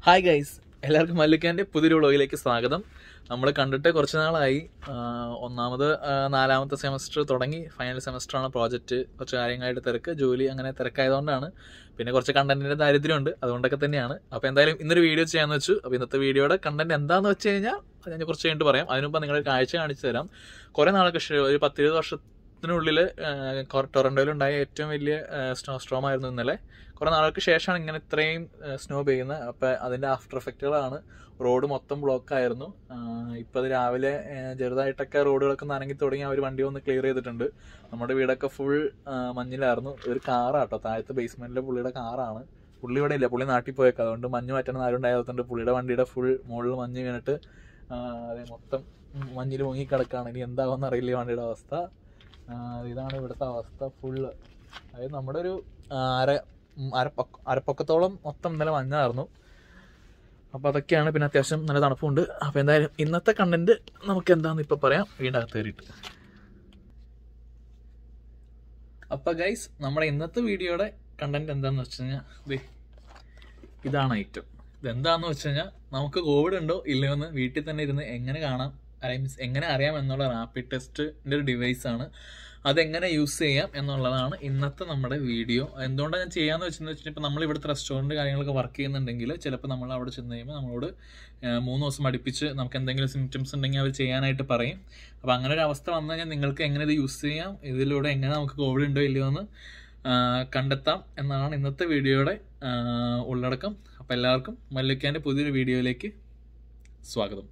hi guys എല്ലാവർക്കും മല്ലിക്കാൻ്റെ പുതിയൊരു വ്ളോഗിലേക്ക് സ്വാഗതം നമ്മൾ കണ്ടിട്ട് കുറച്ച് നാളായി ആ, ഒന്നാമത് ആ, നാലാമത്തെ സെമസ്റ്റർ തുടങ്ങി ഫൈനൽ സെമസ്റ്ററാണ് പ്രോജക്റ്റ് കുറച്ച് കാര്യങ്ങളായിട്ട് തിരക്ക് ജോലി അങ്ങനെ തിരക്കായതുകൊണ്ടാണ് പിന്നെ കുറച്ച് കണ്ടന്റിന്റെ ദാരിദ്ര്യമുണ്ട് അതുകൊണ്ടൊക്കെ തന്നെയാണ് അപ്പോൾ എന്തായാലും ഇന്നൊരു വീഡിയോ ചെയ്യാന്ന് വെച്ചു അപ്പോൾ ഇന്നത്തെ വീഡിയോയുടെ കണ്ടന്റ് എന്താന്ന് വെച്ച് കഴിഞ്ഞാൽ അത് ഞാൻ കുറച്ച് കഴിഞ്ഞിട്ട് പറയാം അതിനുമ്പോൾ നിങ്ങളെ കാഴ്ച കാണിച്ചു തരാം കുറേ നാളൊക്കെ ശേ- ഒരു പത്തിരുപത് വർഷത്തിനുള്ളിൽ ടൊറൻഡോയിലുണ്ടായ ഏറ്റവും വലിയ സ്നോ സ്ട്രോം ആയിരുന്നു ഇന്നലെ കുറേ നാളുകൾക്ക് ശേഷമാണ് ഇങ്ങനെ ഇത്രയും സ്നോ പെയ്യുന്നത് അപ്പം അതിൻ്റെ ആഫ്റ്റർ എഫക്റ്റുകളാണ് റോഡ് മൊത്തം ബ്ലോക്ക് ആയിരുന്നു ഇപ്പം അത് രാവിലെ ആ, ചെറുതായിട്ടൊക്കെ റോഡുകളൊക്കെ നനങ്ങി തുടങ്ങി അവർ വണ്ടി ഒന്ന് ക്ലിയർ ചെയ്തിട്ടുണ്ട് നമ്മുടെ വീടൊക്കെ ഫുൾ മഞ്ഞിലായിരുന്നു ഒരു കാറാട്ടോ താഴത്തെ ബേസ്മെന്റിലെ പുള്ളിയുടെ കാറാണ് പുള്ളി ഇവിടെ ഇല്ല പുള്ളി നാട്ടിൽ പോയേക്കാം അതുകൊണ്ട് മഞ്ഞ് മാറ്റണം ആരും ഉണ്ടായതുകൊണ്ട് പുള്ളിയുടെ വണ്ടിയുടെ ഫുൾ മുകളിൽ മഞ്ഞ് വീണിട്ട് ആ, അതെ മൊത്തം മഞ്ഞിൽ മുങ്ങി കിടക്കുകയാണ് ഇനി എന്താകുമെന്ന് അറിയില്ല ഈ വണ്ടിയുടെ അവസ്ഥ ആ, ഇതാണ് ഇവിടുത്തെ അവസ്ഥ ഫുള്ള് അതായത് നമ്മുടെ ഒരു ആ, അര ഉം, അരപ്പൊക്ക അരപ്പൊക്കത്തോളം മൊത്തം ഇന്നലെ മഞ്ഞായിരുന്നു അപ്പോൾ അതൊക്കെയാണ് പിന്നെ അത്യാവശ്യം നല്ല തണുപ്പുണ്ട് അപ്പോൾ എന്തായാലും ഇന്നത്തെ കണ്ടന്റ് നമുക്ക് എന്താണെന്ന് ഇപ്പോൾ പറയാം വീണ്ടും അകത്ത് കയറിയിട്ട് അപ്പോൾ ഗൈസ് നമ്മുടെ ഇന്നത്തെ വീഡിയോയുടെ കണ്ടന്റ് എന്താണെന്ന് വെച്ച് കഴിഞ്ഞാൽ ദേ ഇതാണ് ഐറ്റം ഇതെന്താണെന്ന് വെച്ച് കഴിഞ്ഞാൽ നമുക്ക് കോവിഡ് ഉണ്ടോ ഇല്ലയോ എന്ന് വീട്ടിൽ തന്നെ ഇരുന്ന് എങ്ങനെ കാണാം ഐ മീൻസ് എങ്ങനെ അറിയാം എന്നുള്ള റാപ്പിഡ് ടെസ്റ്റിൻ്റെ ഒരു ഡിവൈസ് ആണ് അതെങ്ങനെ യൂസ് ചെയ്യാം എന്നുള്ളതാണ് ഇന്നത്തെ നമ്മുടെ വീഡിയോ എന്തുകൊണ്ടാണ് ഞാൻ ചെയ്യാന്ന് വെച്ചെന്ന് വെച്ചാൽ ഇപ്പോൾ നമ്മൾ ഇവിടുത്തെ റെസ്റ്റോറൻറ്റ് കാര്യങ്ങളൊക്കെ വർക്ക് ചെയ്യുന്നുണ്ടെങ്കിൽ ചിലപ്പോൾ നമ്മൾ അവിടെ ചെന്ന് കഴിയുമ്പോൾ നമ്മളോട് ഏഹ്, മൂന്ന് ദിവസം അടുപ്പിച്ച് നമുക്ക് എന്തെങ്കിലും സിംറ്റംസ് ഉണ്ടെങ്കിൽ അവർ ചെയ്യാനായിട്ട് പറയും അപ്പോൾ അങ്ങനെ ഒരു അവസ്ഥ വന്നു കഴിഞ്ഞാൽ നിങ്ങൾക്ക് എങ്ങനെ ഇത് യൂസ് ചെയ്യാം ഇതിലൂടെ എങ്ങനെ നമുക്ക് കോവിഡ് ഉണ്ടോ ഇല്ലയോ എന്ന് ആഹ്, കണ്ടെത്താം എന്നാണ് ഇന്നത്തെ വീഡിയോയുടെ ആഹ്, ഉള്ളടക്കം അപ്പോൾ എല്ലാവർക്കും മല്ലിക്കാൻ്റെ പുതിയൊരു വീഡിയോയിലേക്ക് സ്വാഗതം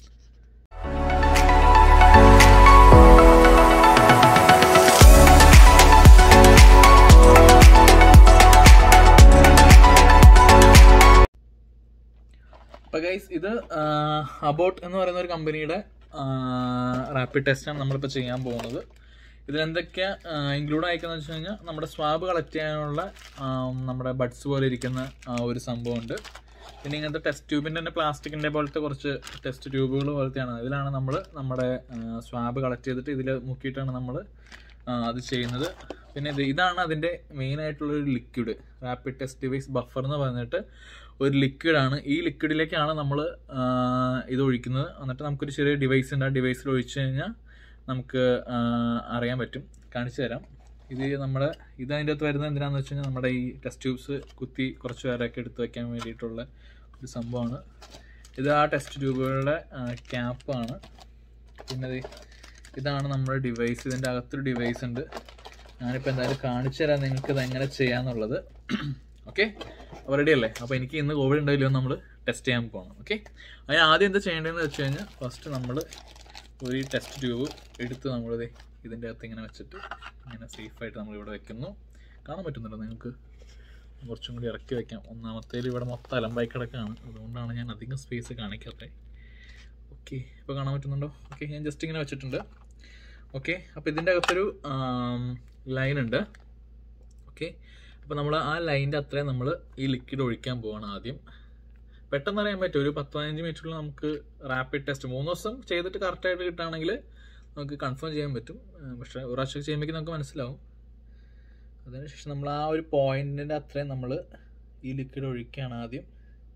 അപ്പൊ ഗൈസ് ഇത് അബോട്ട് എന്ന് പറയുന്ന ഒരു കമ്പനിയുടെ റാപ്പിഡ് ടെസ്റ്റാണ് നമ്മളിപ്പോൾ ചെയ്യാൻ പോകുന്നത് ഇതിലെന്തൊക്കെ ഇൻക്ലൂഡ് ആയിക്കെന്ന് വെച്ച് കഴിഞ്ഞാൽ നമ്മുടെ സ്വാബ് കളക്ട് ചെയ്യാനുള്ള ആ, നമ്മുടെ ബഡ്സ് പോലെ ഇരിക്കുന്ന ആ, ഒരു സംഭവമുണ്ട് പിന്നെ ഇങ്ങനത്തെ ടെസ്റ്റ് ട്യൂബിൻ്റെ തന്നെ പ്ലാസ്റ്റിക്കിൻ്റെ പോലത്തെ കുറച്ച് ടെസ്റ്റ് ട്യൂബുകൾ പോലത്തെയാണ് ഇതിലാണ് നമ്മൾ നമ്മുടെ സ്വാബ് കളക്ട് ചെയ്തിട്ട് ഇതിൽ മുക്കിയിട്ടാണ് നമ്മൾ അത് ചെയ്യുന്നത് പിന്നെ ഇത് ഇതാണ് അതിൻ്റെ മെയിൻ ആയിട്ടുള്ള ഒരു liquid rapid test device buffer എന്ന് പറഞ്ഞിട്ട് ഒരു ലിക്വിഡാണ് ഈ ലിക്വിഡിലേക്കാണ് നമ്മൾ ഇത് ഒഴിക്കുന്നത് എന്നിട്ട് നമുക്കൊരു ചെറിയ ഡിവൈസ് ഉണ്ട് ആ ഡിവൈസിൽ ഒഴിച്ചു കഴിഞ്ഞാൽ നമുക്ക് ആ, അറിയാൻ പറ്റും കാണിച്ചു തരാം ഇത് നമ്മുടെ ഇത് അതിൻ്റെ അകത്ത് വരുന്നത് എന്തിനാന്ന് വെച്ച് കഴിഞ്ഞാൽ നമ്മുടെ ഈ ടെസ്റ്റ് ട്യൂബ്സ് കുത്തി കുറച്ച് പേരൊക്കെ എടുത്ത് വെക്കാൻ വേണ്ടിയിട്ടുള്ള ഒരു സംഭവമാണ് ഇത് ആ ടെസ്റ്റ് ട്യൂബുകളുടെ ക്യാപ്പാണ് പിന്നെ ദേ ഇതാണ് നമ്മുടെ ഡിവൈസ് ഇതിൻ്റെ അകത്തൊരു ഡിവൈസ് ഉണ്ട് ഞാനിപ്പോൾ എന്തായാലും കാണിച്ചു തരാം നിങ്ങൾക്ക് ഇത് എങ്ങനെ ചെയ്യാന്നുള്ളത് ഓക്കെ അപ്പോൾ റെഡി അല്ലേ അപ്പോൾ എനിക്ക് ഇന്ന് കോവിഡ് ഉണ്ടല്ലോ നമ്മൾ ടെസ്റ്റ് ചെയ്യാൻ പോകണം ഓക്കെ അതിന് ആദ്യം എന്താ ചെയ്യേണ്ടതെന്ന് വെച്ച് കഴിഞ്ഞാൽ ഫസ്റ്റ് നമ്മൾ ഒരു ടെസ്റ്റ് ട്യൂബ് എടുത്ത് നമ്മളിത് ഇതിൻ്റെ അകത്ത് ഇങ്ങനെ വെച്ചിട്ട് ഇങ്ങനെ സേഫായിട്ട് നമ്മൾ ഇവിടെ വെക്കുന്നു കാണാൻ പറ്റുന്നുണ്ടോ നിങ്ങൾക്ക് കുറച്ചും കൂടി ഇറക്കി വെക്കാം ഒന്നാമത്തേൽ ഇവിടെ മൊത്തം അലമ്പായി കിടക്കുകയാണ് അതുകൊണ്ടാണ് ഞാൻ അധികം സ്പേസ് കാണിക്കാത്തത് ഓക്കെ ഇപ്പോൾ കാണാൻ പറ്റുന്നുണ്ടോ ഓക്കെ ഞാൻ ജസ്റ്റ് ഇങ്ങനെ വെച്ചിട്ടുണ്ട് ഓക്കെ അപ്പോൾ ഇതിൻ്റെ അകത്തൊരു ലൈൻ ഉണ്ട് ഓക്കെ അപ്പോൾ നമ്മൾ ആ ലൈനിൻ്റെ അത്രയും നമ്മൾ ഈ ലിക്വിഡ് ഒഴിക്കാൻ പോവാണ് ആദ്യം പെട്ടെന്ന് അറിയാൻ പറ്റും ഒരു പത്ത് പതിനഞ്ച് മിനിറ്റിൽ നമുക്ക് റാപ്പിഡ് ടെസ്റ്റ് മൂന്ന് ദിവസം ചെയ്തിട്ട് കറക്റ്റായിട്ട് കിട്ടുകയാണെങ്കിൽ നമുക്ക് കൺഫേം ചെയ്യാൻ പറ്റും ആ, പക്ഷേ ഒരു പ്രാവശ്യം ചെയ്യുമ്പോഴേക്കും നമുക്ക് മനസ്സിലാവും അതിനുശേഷം നമ്മൾ ആ ഒരു പോയിന്റിൻ്റെ അത്രയും നമ്മൾ ഈ ലിക്വിഡ് ഒഴിക്കുകയാണ് ആദ്യം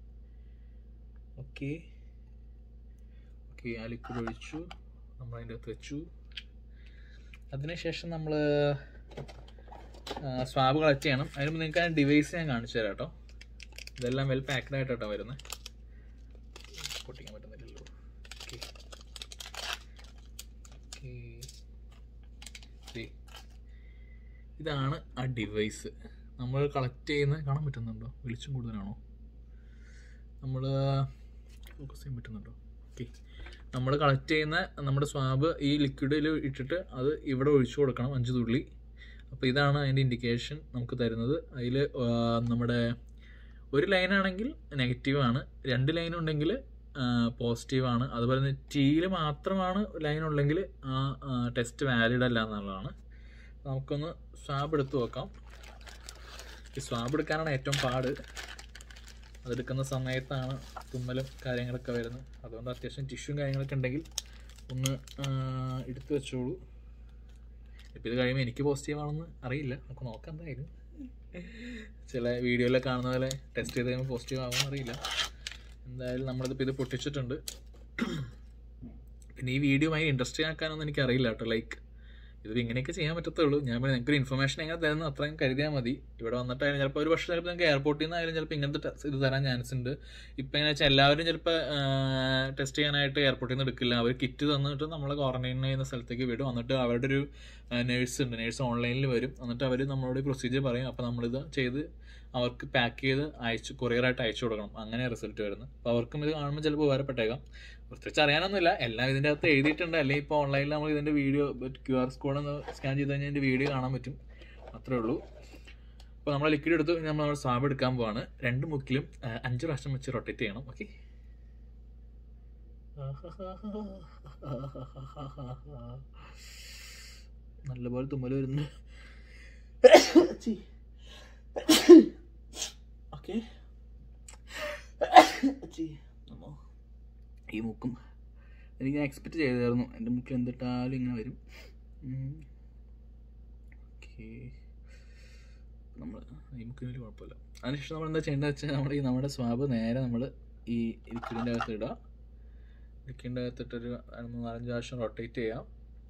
ഓക്കെ ഓക്കെ ആ ലിക്വിഡ് ഒഴിച്ചു നമ്മൾ അതിൻ്റെ അകത്ത് വെച്ചു അതിനുശേഷം നമ്മൾ സ്വാബ് കളക്ട് ചെയ്യണം അതിന് മുമ്പ് നിങ്ങൾക്ക് ആ ഡിവൈസ് ഞാൻ കാണിച്ചു തരാം കേട്ടോ ഇതെല്ലാം വെൽ പാക്ഡ് ആയിട്ടാണ് വരുന്നത് പൊട്ടിക്കാൻ പറ്റുന്നില്ലല്ലോ ഓക്കെ ഇതാണ് ആ ഡിവൈസ് നമ്മൾ കളക്ട് ചെയ്യുന്ന കാണാൻ പറ്റുന്നുണ്ടോ വെളിച്ചം കൂടുതലാണോ നമ്മൾ ഫോക്കസ് ചെയ്യാൻ പറ്റുന്നുണ്ടോ ഓക്കെ നമ്മൾ കളക്ട് ചെയ്യുന്ന നമ്മുടെ സ്വാബ് ഈ ലിക്വിഡിൽ ഇട്ടിട്ട് അത് ഇവിടെ ഒഴിച്ചു കൊടുക്കണം അഞ്ച് തുള്ളി അപ്പോൾ ഇതാണ് അതിൻ്റെ ഇൻഡിക്കേഷൻ നമുക്ക് തരുന്നത് അതിൽ നമ്മുടെ ഒരു ലൈനാണെങ്കിൽ നെഗറ്റീവ് ആണ് രണ്ട് ലൈൻ ഉണ്ടെങ്കിൽ പോസിറ്റീവ് ആണ് അതുപോലെ തന്നെ ടീയിൽ മാത്രമാണ് ലൈൻ ഉള്ളെങ്കിൽ ആ ടെസ്റ്റ് വാലിഡ് അല്ല എന്നുള്ളതാണ് നമുക്കൊന്ന് സ്വാബ് എടുത്ത് നോക്കാം ഈ സ്വാബ് എടുക്കാനാണ് ഏറ്റവും പാട് അതെടുക്കുന്ന സമയത്താണ് തുമ്മലും കാര്യങ്ങളൊക്കെ വരുന്നത് അതുകൊണ്ട് അത്യാവശ്യം ടിഷ്യൂയും കാര്യങ്ങളൊക്കെ ഉണ്ടെങ്കിൽ ഒന്ന് ആ, എടുത്ത് വെച്ചോളൂ ഇപ്പം ഇത് കഴിയുമ്പോൾ എനിക്ക് പോസിറ്റീവ് ആണെന്ന് അറിയില്ല നമുക്ക് നോക്കാം എന്തായാലും ചില വീഡിയോയിലൊക്കെ കാണുന്ന പോലെ ടെസ്റ്റ് ചെയ്ത് കഴിയുമ്പോൾ പോസിറ്റീവ് ആവുമെന്ന് അറിയില്ല എന്തായാലും നമ്മളിതിപ്പോൾ ഇത് പൊട്ടിച്ചിട്ടുണ്ട് പിന്നെ ഈ വീഡിയോ ഭയങ്കര ഇൻട്രസ്റ്റിംഗ് ആക്കാനൊന്നും എനിക്ക് അറിയില്ല കേട്ടോ ലൈക്ക് ഇത് ഇങ്ങനെയൊക്കെ ചെയ്യാൻ പറ്റത്തുള്ളൂ ഞാൻ പറഞ്ഞു നിങ്ങൾക്ക് ഒരു ഇൻഫർമേഷൻ എങ്ങനെ തരുന്നു അത്രയും കരുതിയാൽ മതി ഇവിടെ വന്നിട്ടായാലും ചിലപ്പോൾ ഒരു പക്ഷേ ചിലപ്പോൾ നിങ്ങൾക്ക് എയർപോർട്ടിൽ നിന്നായാലും ചിലപ്പോൾ ഇങ്ങനത്തെ ടെ- ഇത് തരാൻ ചാൻസ് ഉണ്ട് ഇപ്പം എങ്ങനെ വെച്ചാൽ എല്ലാവരും ചിലപ്പോൾ ടെസ്റ്റ് ചെയ്യാനായിട്ട് എയർപോർട്ടിൽ നിന്ന് എടുക്കില്ല അവർ കിറ്റ് തന്നിട്ട് നമ്മൾ ക്വാറന്റൈൻ ചെയ്യുന്ന സ്ഥലത്തേക്ക് വിടും എന്നിട്ട് അവരുടെ ഒരു നേഴ്സ് ഉണ്ട് നേഴ്സ് ഓൺലൈനിൽ വരും എന്നിട്ട് അവർ നമ്മളോട് പ്രൊസീജിയർ പറയും അപ്പോൾ നമ്മളിത് ചെയ്ത് അവർക്ക് പാക്ക് ചെയ്ത് അയച്ചു കൊറിയറായിട്ട് അയച്ചു കൊടുക്കണം അങ്ങനെ റിസൾട്ട് വരുന്നത് അപ്പോൾ അവർക്കും ഇത് കാണുമ്പോൾ ചിലപ്പോൾ ഉപകാരപ്പെട്ടേക്കാം പ്രത്യേകിച്ച് അറിയാനൊന്നുമില്ല എല്ലാം ഇതിൻ്റെ അകത്ത് എഴുതിയിട്ടുണ്ട് അല്ലെങ്കിൽ ഇപ്പോൾ ഓൺലൈനിൽ നമ്മൾ ഇതിൻ്റെ വീഡിയോ ക്യു ആർ കോഡ് ഒന്ന് സ്കാൻ ചെയ്ത് കഴിഞ്ഞാൽ ഇതിൻ്റെ വീഡിയോ കാണാൻ പറ്റും അത്രേ ഉള്ളൂ അപ്പോൾ നമ്മൾ ലിക്വിഡ് എടുത്തു ഇനി നമ്മൾ നമ്മുടെ സ്വാബ് എടുക്കാൻ പോവാണ് രണ്ട് മുക്കിലും ആ, അഞ്ച് പ്രാവശ്യം വെച്ച് റൊട്ടേറ്റ് ചെയ്യണം ഓക്കെ നല്ലപോലെ തുമ്മൽ വരുന്നുണ്ട് ഓക്കെ ഈ മുക്കും എനിക്ക് എക്സ്പെക്റ്റ് ചെയ്തായിരുന്നു എൻ്റെ മുക്കിൽ എന്തിട്ടാലും ഇങ്ങനെ വരും ഓക്കെ നമ്മൾ ഈ മുക്കിന് വലിയ കുഴപ്പമില്ല അതിനുശേഷം നമ്മൾ എന്താ ചെയ്യേണ്ടത് വെച്ചാൽ നമ്മൾ ഈ നമ്മുടെ സ്വാബ് നേരെ നമ്മൾ ഈ ലിക്വിഡിൻ്റെ അകത്ത് ഇടുക ലിക്വിഡിൻ്റെ അകത്തിട്ടൊരു മൂന്നാലഞ്ച് പ്രാവശ്യം റൊട്ടേറ്റ് ചെയ്യാം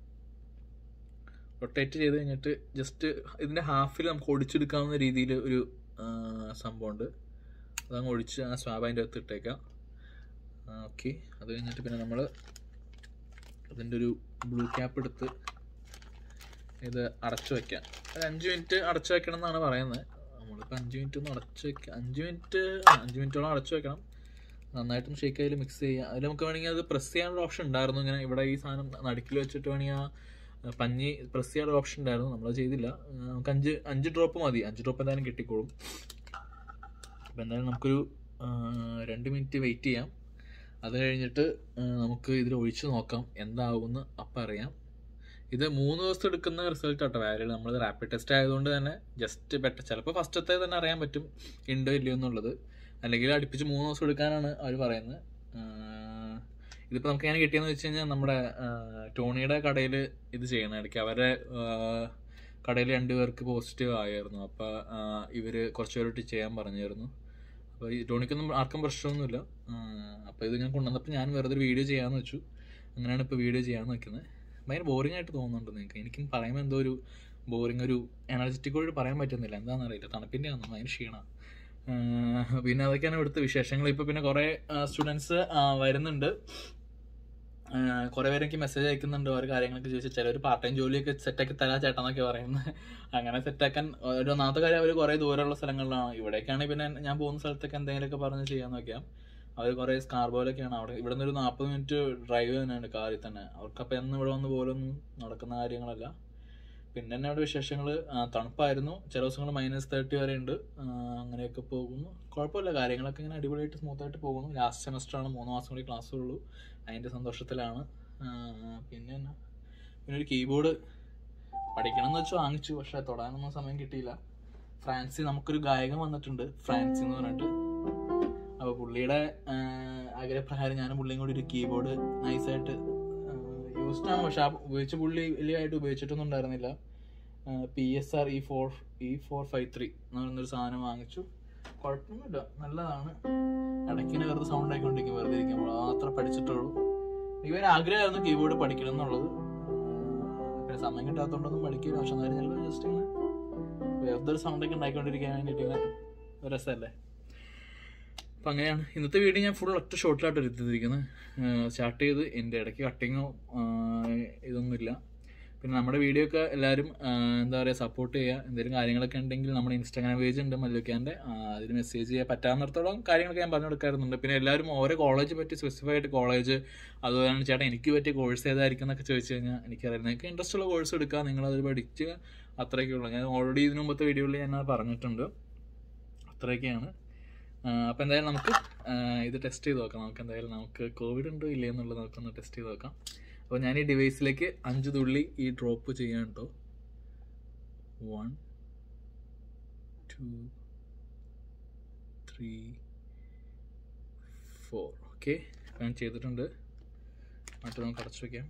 റൊട്ടേറ്റ് ചെയ്ത് കഴിഞ്ഞിട്ട് ജസ്റ്റ് ഇതിൻ്റെ ഹാഫിൽ നമുക്ക് ഒടിച്ചെടുക്കാവുന്ന രീതിയിൽ ഒരു ആ, സംഭവമുണ്ട് അതങ്ങ് ഒഴിച്ച് ആ സ്വാബ് അതിൻ്റെ അകത്ത് ഇട്ടേക്കാം ഓക്കെ അത് കഴിഞ്ഞിട്ട് പിന്നെ നമ്മൾ അതിൻ്റെ ഒരു ബ്ലൂ ക്യാപ്പ് എടുത്ത് ഇത് അടച്ചു വെക്കാം ഒരു അഞ്ച് മിനിറ്റ് അടച്ചു വെക്കണം എന്നാണ് പറയുന്നത് നമ്മളിപ്പോൾ അഞ്ച് മിനിറ്റ് ഒന്ന് അടച്ചു വെക്കാം അഞ്ച് മിനിറ്റ് അഞ്ച് മിനിറ്റോളം അടച്ചു വെക്കണം നന്നായിട്ടൊന്ന് ഷേക്ക് അതിൽ മിക്സ് ചെയ്യാം അതിൽ നമുക്ക് വേണമെങ്കിൽ അത് പ്രസ് ചെയ്യാനുള്ള ഓപ്ഷൻ ഉണ്ടായിരുന്നു ഇങ്ങനെ ഇവിടെ ഈ സാധനം നടുക്കിൽ വെച്ചിട്ട് വേണമെങ്കിൽ ആ ആ, പഞ്ഞി പ്രസ് ചെയ്യാനുള്ള ഓപ്ഷൻ ഉണ്ടായിരുന്നു നമ്മളത് ചെയ്തില്ല ആ, നമുക്ക് അഞ്ച് അഞ്ച് ഡ്രോപ്പ് മതി അഞ്ച് ഡ്രോപ്പ് എന്തായാലും കിട്ടിക്കോളും അപ്പോൾ എന്തായാലും നമുക്കൊരു ആ, രണ്ട് മിനിറ്റ് വെയിറ്റ് ചെയ്യാം അത് കഴിഞ്ഞിട്ട് ആ, നമുക്ക് ഇതിൽ ഒഴിച്ച് നോക്കാം എന്താവുമെന്ന് അപ്പം അറിയാം ഇത് മൂന്ന് ദിവസം എടുക്കുന്ന റിസൾട്ട് ആട്ടോ വാലിഡ് നമ്മൾ റാപ്പിഡ് ടെസ്റ്റ് ആയതുകൊണ്ട് തന്നെ ജസ്റ്റ് ബെറ്റർ ചിലപ്പോൾ ഫസ്റ്റത്തെ തന്നെ അറിയാൻ പറ്റും ഉണ്ടോ ഇല്ലയോ എന്നുള്ളത് അല്ലെങ്കിൽ അടുപ്പിച്ച് മൂന്ന് ദിവസം എടുക്കാനാണ് അവർ പറയുന്നത് ആഹ് ഇതിപ്പോൾ നമുക്ക് ഞാൻ കിട്ടിയെന്ന് വെച്ച് കഴിഞ്ഞാൽ നമ്മുടെ ആഹ് ടോണിയുടെ കടയിൽ ഇത് ചെയ്യണം ഇടയ്ക്ക് അവരുടെ കടയിൽ രണ്ടുപേർക്ക് പോസിറ്റീവ് ആയിരുന്നു അപ്പോൾ ഇവർ കുറച്ച് പേരോട്ട് ചെയ്യാൻ പറഞ്ഞായിരുന്നു അപ്പോൾ ഈ ടോണിക്കൊന്നും ആർക്കും പ്രശ്നമൊന്നുമില്ല അപ്പോൾ ഇത് ഞാൻ കൊണ്ടുവന്നപ്പോൾ ഞാൻ വെറുതെ ഒരു വീഡിയോ ചെയ്യാമെന്ന് വെച്ചു അങ്ങനെയാണ് ഇപ്പോൾ വീഡിയോ ചെയ്യാമെന്ന് വെക്കുന്നത് ഭയങ്കര ബോറിംഗ് ആയിട്ട് തോന്നുന്നുണ്ട് നിങ്ങൾക്ക് എനിക്കും പറയുമ്പോൾ എന്തോ ഒരു ബോറിംഗ് ഒരു എനർജറ്റിക്കോട് പറയാൻ പറ്റുന്നില്ല എന്താണെന്ന് അറിയില്ല തണുപ്പിൻ്റെ ആണ് ഭയങ്കര ക്ഷീണമാണ് പിന്നെ അതൊക്കെയാണ് ഇവിടുത്തെ വിശേഷങ്ങൾ ഇപ്പോൾ പിന്നെ കുറേ സ്റ്റുഡൻസ് വരുന്നുണ്ട് ആഹ് കുറേ പേര് എനിക്ക് മെസ്സേജ് അയക്കുന്നുണ്ട് ഓരോ കാര്യങ്ങളൊക്കെ ചോദിച്ചാൽ ചിലർ പാർട്ട് ടൈം ജോലിയൊക്കെ സെറ്റാക്കി തരാം ചേട്ടാന്നൊക്കെ പറയുന്നത് അങ്ങനെ സെറ്റാക്കാൻ ഒരു ഒന്നാമത്തെ കാര്യം അവർ കുറേ ദൂരമുള്ള സ്ഥലങ്ങളിലാണ് ഇവിടേക്കാണെങ്കിൽ പിന്നെ ഞാൻ പോകുന്ന സ്ഥലത്തൊക്കെ എന്തെങ്കിലുമൊക്കെ പറഞ്ഞ് ചെയ്യാൻ നോക്കിയാൽ അവർ കുറേ സ്കാർബോയിലൊക്കെയാണ് അവിടെ ഇവിടെ നിന്ന് ഒരു നാൽപ്പത് മിനിറ്റ് ഡ്രൈവ് തന്നെയാണ് കാറിൽ തന്നെ അവർക്കപ്പോൾ എന്ന് ഇവിടെ വന്ന് പോലൊന്നും നടക്കുന്ന കാര്യങ്ങളല്ല പിന്നെ തന്നെ അവിടെ വിശേഷങ്ങൾ തണുപ്പായിരുന്നു ചില ദിവസങ്ങൾ മൈനസ് തേർട്ടി വരെ ഉണ്ട് ആ, അങ്ങനെയൊക്കെ പോകുന്നു കുഴപ്പമില്ല കാര്യങ്ങളൊക്കെ ഇങ്ങനെ അടിപൊളിയായിട്ട് സ്മൂത്തായിട്ട് പോകുന്നു ലാസ്റ്റ് സെമസ്റ്ററാണ് മൂന്ന് മാസം കൂടി ക്ലാസ് ഉള്ളൂ അതിൻ്റെ സന്തോഷത്തിലാണ് ആ, പിന്നെ എന്നാ പിന്നെ ഒരു കീബോർഡ് പഠിക്കണം എന്ന് വെച്ചാൽ വാങ്ങിച്ചു പക്ഷെ തൊടാനൊന്നും സമയം കിട്ടിയില്ല ഫ്രാൻസിൽ നമുക്കൊരു ഗായകൻ വന്നിട്ടുണ്ട് ഫ്രാൻസി എന്ന് പറഞ്ഞിട്ട് അപ്പോൾ പുള്ളിയുടെ ആ, ആഗ്രഹപ്രകാരം ഞാനും പുള്ളിയും കൂടി ഒരു കീബോർഡ് നൈസായിട്ട് യൂസ്ഡ് ആണ് പക്ഷെ ആ ഉപയോഗിച്ച പുള്ളി വലിയതായിട്ട് ഉപയോഗിച്ചിട്ടൊന്നും ഉണ്ടായിരുന്നില്ല P S R E four E four five three എന്ന് പറയുന്നൊരു സാധനം വാങ്ങിച്ചു കുഴപ്പമൊന്നുമില്ല നല്ലതാണ് ഇടയ്ക്കിനെ വെറുതെ സൗണ്ട് ആയിക്കൊണ്ടിരിക്കും വെറുതെ ഇരിക്കുമ്പോൾ മാത്രം പഠിച്ചിട്ടുള്ളൂ എനിക്ക് ഒരു ആഗ്രഹമായിരുന്നു കീബോർഡ് പഠിക്കണം എന്നുള്ളത് ആ, പിന്നെ സമയം കിട്ടാത്തതുകൊണ്ടൊന്നും പഠിക്കില്ല പക്ഷെ എന്നാലും ചിലപ്പോൾ ജസ്റ്റ് ഇങ്ങനെ വെറുതെ ഒരു സൗണ്ടൊക്കെ ഉണ്ടാക്കിക്കൊണ്ടിരിക്കാൻ വേണ്ടിയിട്ട് ഇങ്ങനെ ഒരു രസമല്ലേ അപ്പം അങ്ങനെയാണ് ഇന്നത്തെ വീഡിയോ ഞാൻ ഫുൾ ഒറ്റ ഷോട്ടിലായിട്ട് എടുത്തിരിക്കുന്നത് സ്റ്റാർട്ട് ചെയ്ത് എൻ്റെ ഇടയ്ക്ക് കട്ടിങ്ങോ ഇതൊന്നുമില്ല പിന്നെ നമ്മുടെ വീഡിയോ ഒക്കെ എല്ലാവരും ആ, എന്താ പറയുക സപ്പോർട്ട് ചെയ്യുക എന്തെങ്കിലും കാര്യങ്ങളൊക്കെ ഉണ്ടെങ്കിൽ നമ്മുടെ ഇൻസ്റ്റാഗ്രാം പേജ് ഉണ്ട് മല്ലുക്കാൻ്റെ അതിൽ മെസ്സേജ് ചെയ്യാൻ പറ്റാവുന്നിടത്തോളം കാര്യങ്ങളൊക്കെ ഞാൻ പറഞ്ഞു കൊടുക്കാറുണ്ട് പിന്നെ എല്ലാവരും ഓരോ കോളേജ് പറ്റി സ്പെസിഫൈ ആയിട്ട് കോളേജ് അതുപോലെ തന്നെ ചേട്ടാ എനിക്ക് പറ്റിയ കോഴ്സ് ഏതായിരിക്കും എന്നൊക്കെ ചോദിച്ചു കഴിഞ്ഞാൽ എനിക്കറിയാം നിങ്ങൾക്ക് ഇൻട്രസ്റ്റ് ഉള്ള കോഴ്സ് എടുക്കുക നിങ്ങളത് പഠിച്ച് അത്രയൊക്കെ ഉള്ളൂ ഞാൻ ഓൾറെഡി ഇതിനു മുമ്പത്തെ വീഡിയോയിൽ ഞാൻ അത് പറഞ്ഞിട്ടുണ്ട് അത്രയൊക്കെയാണ് അപ്പോൾ എന്തായാലും നമുക്ക് ആ, ഇത് ടെസ്റ്റ് ചെയ്ത് നോക്കാം നമുക്ക് എന്തായാലും നമുക്ക് കോവിഡ് ഉണ്ടോ ഇല്ലേ എന്നുള്ളത് നമുക്കൊന്ന് ടെസ്റ്റ് ചെയ്ത് നോക്കാം അപ്പോൾ ഞാൻ ഈ ഡിവൈസിലേക്ക് അഞ്ച് തുള്ളി ഈ ഡ്രോപ്പ് ചെയ്യാൻ കേട്ടോ one two three four okay ഞാൻ ചെയ്തിട്ടുണ്ട് എന്നിട്ട് നമുക്ക് അടച്ചു വയ്ക്കാം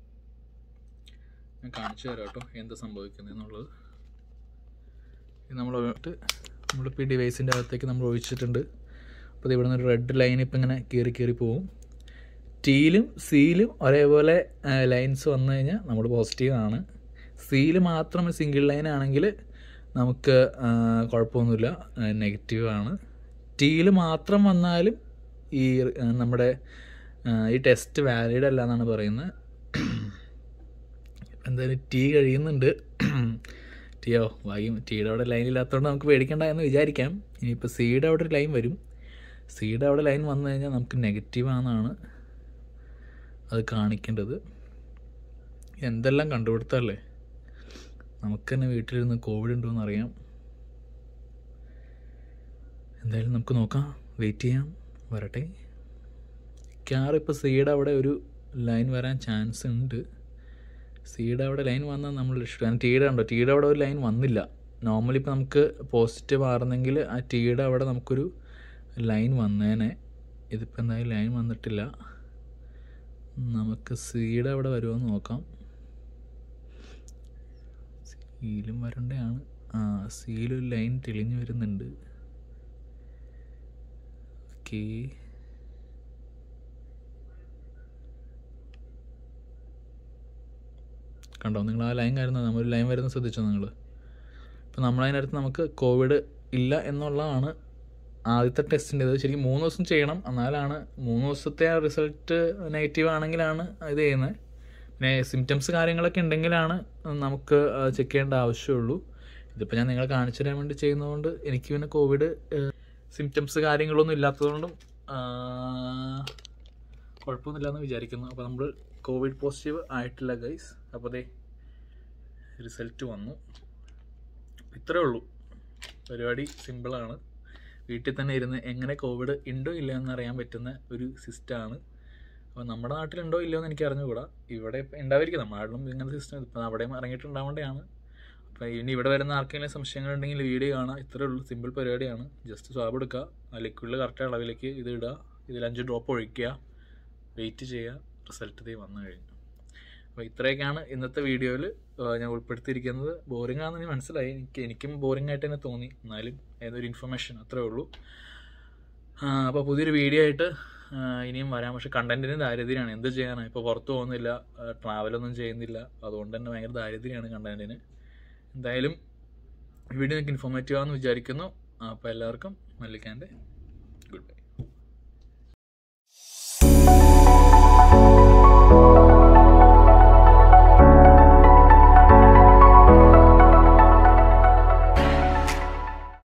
ഞാൻ കാണിച്ചു തരാം കേട്ടോ എന്ത് സംഭവിക്കുന്നത് എന്നുള്ളത് ഇത് നമ്മൾ ഒഴിട്ട് നമ്മളിപ്പോൾ ഈ ഡിവൈസിൻ്റെ അകത്തേക്ക് നമ്മൾ ഒഴിച്ചിട്ടുണ്ട് അപ്പോൾ അപ്പോൾ ഇവിടെ നിന്ന് ഒരു റെഡ് ലൈൻ ഇപ്പം ഇങ്ങനെ കീറി കീറി പോവും ടീയിലും സിയിലും ഒരേപോലെ ലൈൻസ് വന്നു കഴിഞ്ഞാൽ നമ്മൾ പോസിറ്റീവ് ആണ് സിയിൽ മാത്രം സിംഗിൾ ലൈൻ ആണെങ്കിൽ നമുക്ക് ആ, കുഴപ്പമൊന്നുമില്ല നെഗറ്റീവ് ആണ് ടീയിൽ മാത്രം വന്നാലും ഈ ആ, നമ്മുടെ ആ, ഈ ടെസ്റ്റ് വാലിഡ് അല്ല എന്നാണ് പറയുന്നത് എന്തായാലും ടീ കഴിയുന്നുണ്ട് ടീയോ ഭാഗ്യം ടീയുടെ അവിടെ ലൈൻ ഇല്ലാത്തതുകൊണ്ട് നമുക്ക് പേടിക്കണ്ട എന്ന് വിചാരിക്കാം ഇനിയിപ്പോൾ സിയുടെ അവിടെ ഒരു ലൈൻ വരും സിയുടെ അവിടെ ലൈൻ വന്നു കഴിഞ്ഞാൽ നമുക്ക് നെഗറ്റീവ് ആണെന്നാണ് അത് കാണിക്കേണ്ടത് എന്തെല്ലാം കണ്ടുപിടുത്തല്ലേ നമുക്ക് തന്നെ വീട്ടിലിരുന്ന് കോവിഡ് ഉണ്ടോ എന്ന് അറിയാം എന്തായാലും നമുക്ക് നോക്കാം വെയിറ്റ് ചെയ്യാം വരട്ടെ കാർ ഇപ്പോൾ സിയുടെ അവിടെ ഒരു ലൈൻ വരാൻ ചാൻസ് ഉണ്ട് സിയുടെ അവിടെ ലൈൻ വന്നാൽ നമ്മൾ കാരണം ടീയുടെ ഉണ്ടോ ടീയുടെ അവിടെ ഒരു ലൈൻ വന്നില്ല നോർമലി ഇപ്പോൾ നമുക്ക് പോസിറ്റീവ് ആയിരുന്നെങ്കിൽ ആ ടീയുടെ അവിടെ നമുക്കൊരു ലൈൻ വന്നേനെ ഇതിപ്പോൾ എന്തായാലും ലൈൻ വന്നിട്ടില്ല നമുക്ക് സിയുടെ അവിടെ വരുമോ എന്ന് നോക്കാം സിയിലും വരണ്ടയാണ് ആ സിയിലൊരു ലൈൻ തെളിഞ്ഞു വരുന്നുണ്ട് ഓക്കേ കണ്ടോ നിങ്ങൾ ആ ലൈൻ വരുന്നത് നമ്മൾ ലൈൻ വരുന്നത് ശ്രദ്ധിച്ചോ നിങ്ങൾ ഇപ്പം നമ്മളതിനടുത്ത് നമുക്ക് കോവിഡ് ഇല്ല എന്നുള്ളതാണ് ആദ്യത്തെ ടെസ്റ്റിൻ്റെ ഇത് ശരിക്കും മൂന്ന് ദിവസം ചെയ്യണം എന്നാലാണ് മൂന്ന് ദിവസത്തെ റിസൾട്ട് നെഗറ്റീവ് ആണെങ്കിലാണ് ഇത് ചെയ്യുന്നത് പിന്നെ സിംറ്റംസ് കാര്യങ്ങളൊക്കെ ഉണ്ടെങ്കിലാണ് നമുക്ക് ചെക്ക് ചെയ്യേണ്ട ആവശ്യമുള്ളൂ ഇതിപ്പോൾ ഞാൻ നിങ്ങളെ കാണിച്ചു തരാൻ വേണ്ടി ചെയ്യുന്നതുകൊണ്ട് എനിക്ക് പിന്നെ കോവിഡ് സിംറ്റംസ് കാര്യങ്ങളൊന്നും ഇല്ലാത്തതുകൊണ്ടും ആ, കുഴപ്പമൊന്നുമില്ലെന്ന് വിചാരിക്കുന്നു അപ്പോൾ നമ്മൾ കോവിഡ് പോസിറ്റീവ് ആയിട്ടില്ല ഗൈസ് അപ്പോൾ ദേ റിസൾട്ട് വന്നു ഇത്രേ ഉള്ളൂ പരിപാടി സിമ്പിളാണ് വീട്ടിൽ തന്നെ ഇരുന്ന് എങ്ങനെ കോവിഡ് ഉണ്ടോ ഇല്ല എന്നറിയാൻ പറ്റുന്ന ഒരു സിസ്റ്റമാണ് അപ്പോൾ നമ്മുടെ നാട്ടിലുണ്ടോ ഇല്ലയോ എന്ന് എനിക്ക് അറിഞ്ഞുകൂടാ ഇവിടെ ഇപ്പം ഉണ്ടായിരിക്കും നമ്മുടെ നാട്ടിലും ഇങ്ങനത്തെ സിസ്റ്റം ഇപ്പം അവിടെയും ഇറങ്ങിയിട്ടുണ്ടാവേണ്ടതാണ് അപ്പോൾ ഇനി ഇവിടെ വരുന്ന ആർക്കെങ്കിലും സംശയങ്ങളുണ്ടെങ്കിൽ വീഡിയോ കാണാം ഇത്രേ ഉള്ളൂ സിമ്പിൾ പരിപാടിയാണ് ജസ്റ്റ് സ്വാബ് എടുക്കുക ആ ലിക്വിഡിൽ കറക്റ്റ് അളവിലേക്ക് ഇത് ഇടുക ഇതിൽ അഞ്ച് ഡ്രോപ്പ് ഒഴിക്കുക വെയിറ്റ് ചെയ്യുക റിസൾട്ട് ഇതേ വന്നു കഴിഞ്ഞു അപ്പോൾ ഇത്രയൊക്കെയാണ് ഇന്നത്തെ വീഡിയോയിൽ ഞാൻ ഉൾപ്പെടുത്തിയിരിക്കുന്നത് ബോറിംഗ് ആണെന്ന് എനിക്ക് മനസ്സിലായി എനിക്ക് എനിക്കും ബോറിംഗ് ആയിട്ട് തന്നെ തോന്നി എന്നാലും ഏതൊരു ഇൻഫർമേഷൻ അത്രേ ഉള്ളൂ അപ്പോൾ പുതിയൊരു വീഡിയോ ആയിട്ട് ആ, ഇനിയും വരാം പക്ഷേ കണ്ടന്റിന് ദാരിദ്ര്യമാണ് എന്ത് ചെയ്യാനാണ് ഇപ്പോൾ പുറത്ത് പോകുന്നില്ല ട്രാവലൊന്നും ചെയ്യുന്നില്ല അതുകൊണ്ട് തന്നെ ഭയങ്കര ദാരിദ്ര്യമാണ് കണ്ടന്റിന് എന്തായാലും വീഡിയോ നിങ്ങൾക്ക് ഇൻഫോർമേറ്റീവ് ആണെന്ന് വിചാരിക്കുന്നു അപ്പോൾ എല്ലാവർക്കും മല്ലിക്കാൻ്റെ